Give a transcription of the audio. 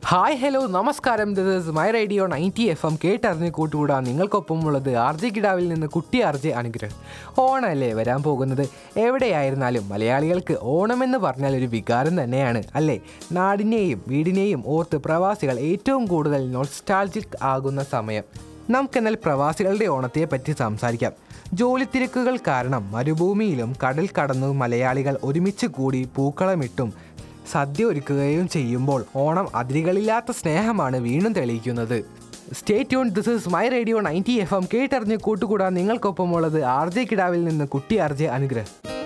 hi hello നമസ്കാരം this is my radio ninety F M കേട്ടറിഞ്ഞ് കൂട്ടുകൂടാൻ നിങ്ങൾക്കൊപ്പമുള്ളത് ആർ ജെ കിടാവിൽ നിന്ന് കുട്ടി ആർ ജെ അനുഗ്രഹം ഓണമല്ലേ വരാൻ പോകുന്നത് എവിടെയായിരുന്നാലും മലയാളികൾക്ക് ഓണമെന്ന് പറഞ്ഞാൽ ഒരു വികാരം തന്നെയാണ് അല്ലേ നാടിനെയും വീടിനെയും ഓർത്ത് പ്രവാസികൾ ഏറ്റവും കൂടുതൽ നൊസ്റ്റാൾജിക് ആകുന്ന സമയം നമുക്കെന്നാൽ പ്രവാസികളുടെ ഓണത്തെ പറ്റി സംസാരിക്കാം ജോലി തിരക്കുകൾ കാരണം മരുഭൂമിയിലും കടൽ കടന്നു മലയാളികൾ ഒരുമിച്ച് കൂടി പൂക്കളമിട്ടും സദ്യ ഒരുക്കുകയും ചെയ്യുമ്പോൾ ഓണം അതിരുകളില്ലാത്ത സ്നേഹമാണ് വീണ്ടും തെളിയിക്കുന്നത് stay tune this is my radio ninety F M കേട്ടറിഞ്ഞ് കൂട്ടുകൂടാൻ നിങ്ങൾക്കൊപ്പമുള്ളത് ആർ ജെ കിടാവിൽ നിന്ന് കുട്ടി ആർ ജെ അനുഗ്രഹം